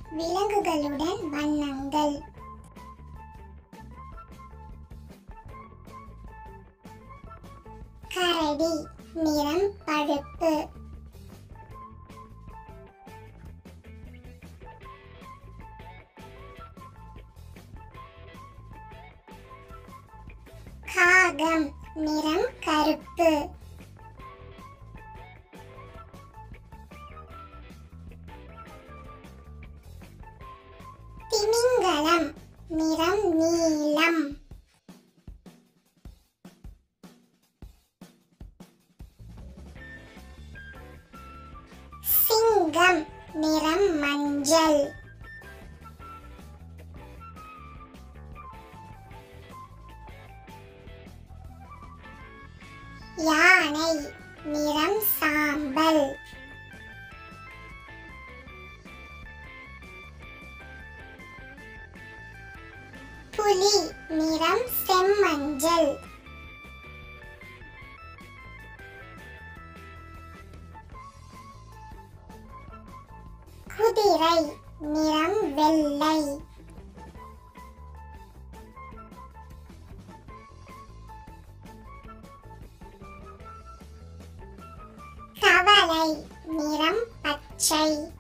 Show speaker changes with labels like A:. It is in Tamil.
A: விலங்குகளுடன் வண்ணங்கள் கரடி நிறம் பழுப்பு காகம் நிறம் கருப்பு திமிங்கலம் நிறம் நீலம் சிங்கம் நிறம் மஞ்சள் யானை நிறம் சாம்பல் புலி நிறம் செம்மஞ்சள் குதிரை நிறம் வெள்ளை கவலை நிறம் பச்சை